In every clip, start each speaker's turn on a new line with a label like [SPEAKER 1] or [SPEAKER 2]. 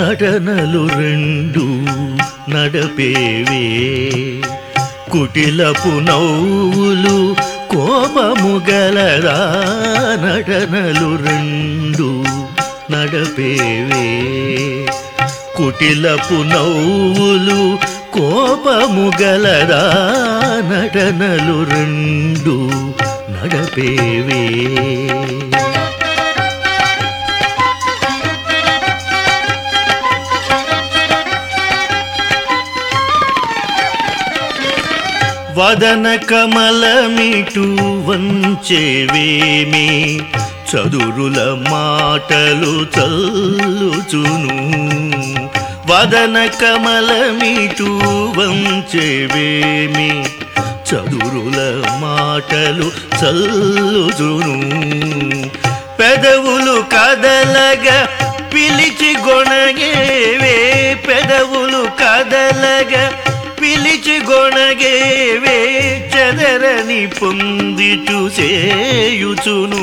[SPEAKER 1] నటనలు రెండు నడపేవే కుటిలపు నవ్వులు కోపము గలరా నటనలు రెండు నడపేవే కుటిలపు నవ్వులు కోపము గలరా నటనలు రెండు నడపేవే వదన కమలమిటు వంచేవేమి చదురుల మాటలు చల్లుచును వదన కమలమిటు వంచేవేమి చదురుల మాటలు చల్లుచును పెదవులు కదలగా పిలిచి గొణగేవే పెదవులు కదలగా పిలిచి గొణగేవే చదరని పొంది చూసేయుచును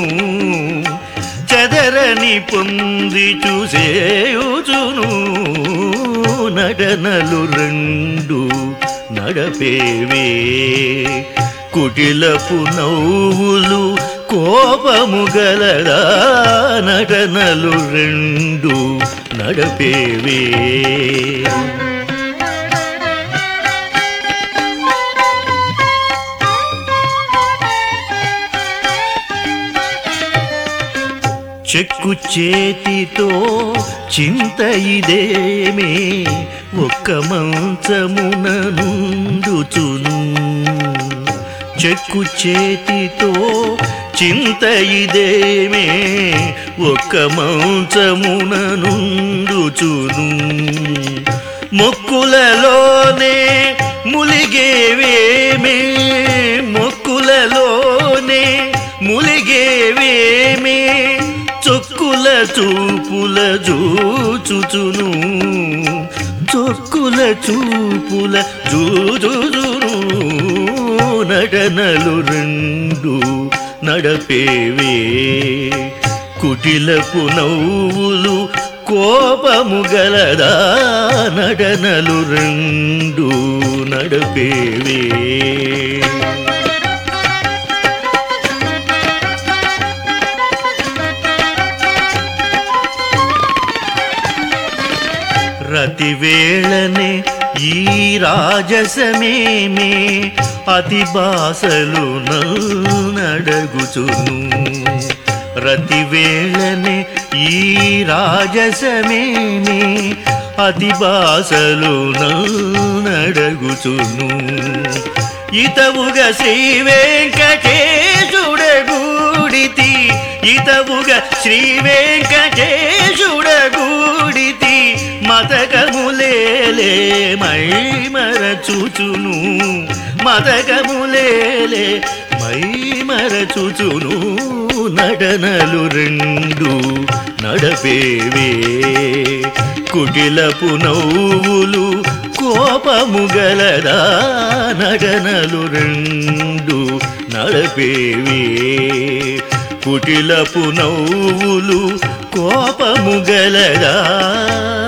[SPEAKER 1] చదరని పొంది చూసేయుచును నటనలు రెండు నడపేవే కుటిలపు నవ్వులు కోపము గలరా నటనలు రెండు నడపేవే చెక్కు చేతితో చింత ఇదేమే ఒక్క మంచమున నుండుచును చెక్కు చేతితో చింత ఇదేమే ఒక్క మంచమున నుండుచును మొక్కులలోనే ములిగేవేమే మొక్కులలోనే ములిగేవేమే చొక్కుల చూపుల జూచుచును చొక్కుల చూపుల జూజును నడనలు రెండు నడపేవే కుటిలపు నవ్వులు కోపము గలదా నడనలు రెండు నడపేవే రతివేళనే ఈ రాజసమేమే అతి బాసలు నడగుచును రతివేళనే ఈ రాజసమేమే అతి బాసలు నడగుచును ఇతవుగా శ్రీ వెంకటేశుడగూడితి ఇతవుగా శ్రీ వెంకటేశుడగూడితి మతకములేలే మై మరచుచును మతకములేలే మై మరచుచును నడనలు రెండు నడపేవే కుటిలపు నవ్వులు కోపము గలదా నడనలు రెండు నడపేవే కుటిలపు నవ్వులు కోపము గలదా